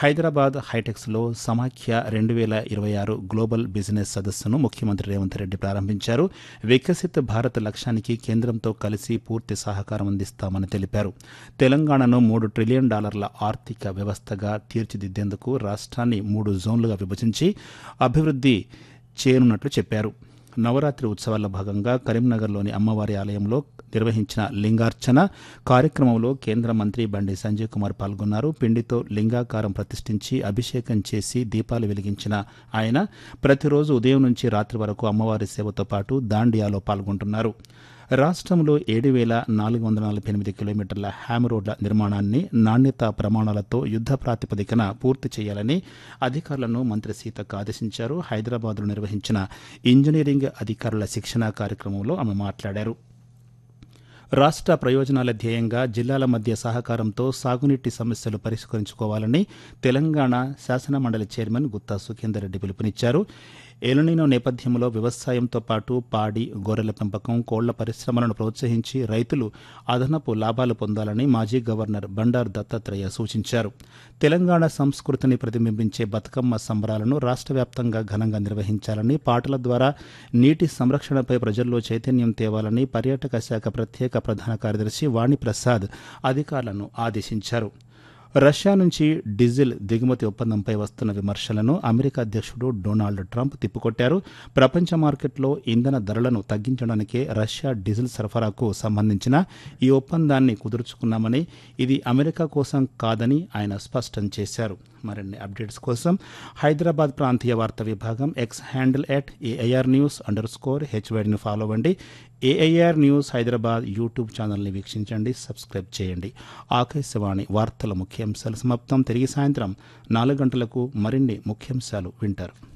హైదరాబాద్ హైటెక్స్లో సమాఖ్య రెండు వేల ఇరవై ఆరు గ్లోబల్ బిజినెస్ సదస్సును ముఖ్యమంత్రి రేవంత్ రెడ్డి ప్రారంభించారు వికసిత్ భారత్ లక్ష్యానికి కేంద్రంతో కలిసి పూర్తి సహకారం అందిస్తామని తెలిపారు తెలంగాణను మూడు ట్రిలియన్ డాలర్ల ఆర్థిక వ్యవస్థగా తీర్చిదిద్దేందుకు రాష్ట్రాన్ని మూడు జోన్లుగా విభజించి అభివృద్ధి చేయనున్నట్లు చెప్పారు నవరాత్రి ఉత్సవాల్లో భాగంగా కరీంనగర్లోని అమ్మవారి ఆలయంలో నిర్వహించిన లింగార్చన కార్యక్రమంలో కేంద్ర మంత్రి బండి సంజయ్ కుమార్ పాల్గొన్నారు పిండితో లింగాకారం ప్రతిష్ఠించి అభిషేకం చేసి దీపాలు వెలిగించిన ఆయన ప్రతిరోజు ఉదయం నుంచి రాత్రి వరకు అమ్మవారి సేవతో పాటు దాండియాలో పాల్గొంటున్నారు రాష్ట్రంలో ఏడు వేల నాలుగు వందల నలభై ఎనిమిది కిలోమీటర్ల హ్యామ్ రోడ్ల నిర్మాణాన్ని నాణ్యతా ప్రమాణాలతో యుద్ధ ప్రాతిపదికన పూర్తి చేయాలని అధికారులను మంత్రి సీతక్క ఆదేశించారు హైదరాబాద్లో నిర్వహించిన ఇంజనీరింగ్ అధికారుల శిక్షణా కార్యక్రమంలో ఆమె మాట్లాడారు రాష్ట్ర ప్రయోజనాల ధ్యేయంగా జిల్లాల మధ్య సహకారంతో సాగునీటి సమస్యలు పరిష్కరించుకోవాలని తెలంగాణ శాసనమండలి చైర్మన్ గుత్తా సుఖేందర్ రెడ్డి పిలుపునిచ్చారు ఎలనీనో నేపథ్యంలో వ్యవసాయంతో పాటు పాడి గొర్రెల పెంపకం కోళ్ల పరిశ్రమలను ప్రోత్సహించి రైతులు అదనపు లాభాలు పొందాలని మాజీ గవర్నర్ బండారు దత్తాత్రేయ సూచించారు తెలంగాణ సంస్కృతిని ప్రతిబింబించే బతుకమ్మ సంబరాలను రాష్ట్ర వ్యాప్తంగా ఘనంగా నిర్వహించాలని పాటల ద్వారా నీటి సంరక్షణపై ప్రజల్లో చైతన్యం తేవాలని పర్యాటక శాఖ ప్రత్యేక ప్రధాన కార్యదర్శి వాణిప్రసాద్ అధికారులను ఆదేశించారు రష్యా నుంచి డీజిల్ దిగుమతి ఒప్పందంపై వస్తున్న విమర్శలను అమెరికా అధ్యక్షుడు డొనాల్డ్ ట్రంప్ తిప్పికొట్టారు ప్రపంచ మార్కెట్లో ఇంధన ధరలను తగ్గించడానికే రష్యా డీజిల్ సరఫరాకు సంబంధించిన ఈ ఒప్పందాన్ని కుదుర్చుకున్నామని ఇది అమెరికా కోసం కాదని ఆయన స్పష్టం చేశారు మరిన్ని అప్డేట్స్ కోసం హైదరాబాద్ ప్రాంతీయ వార్తా విభాగం X handle at AIR news underscore హెచ్వైడ్ని ఫాలో అవ్వండి ఏఐఆర్ న్యూస్ హైదరాబాద్ యూట్యూబ్ ఛానల్ని వీక్షించండి సబ్స్క్రైబ్ చేయండి ఆకాశవాణి వార్తల ముఖ్యాంశాలు సమాప్తం తిరిగి సాయంత్రం నాలుగు గంటలకు మరిన్ని ముఖ్యాంశాలు వింటారు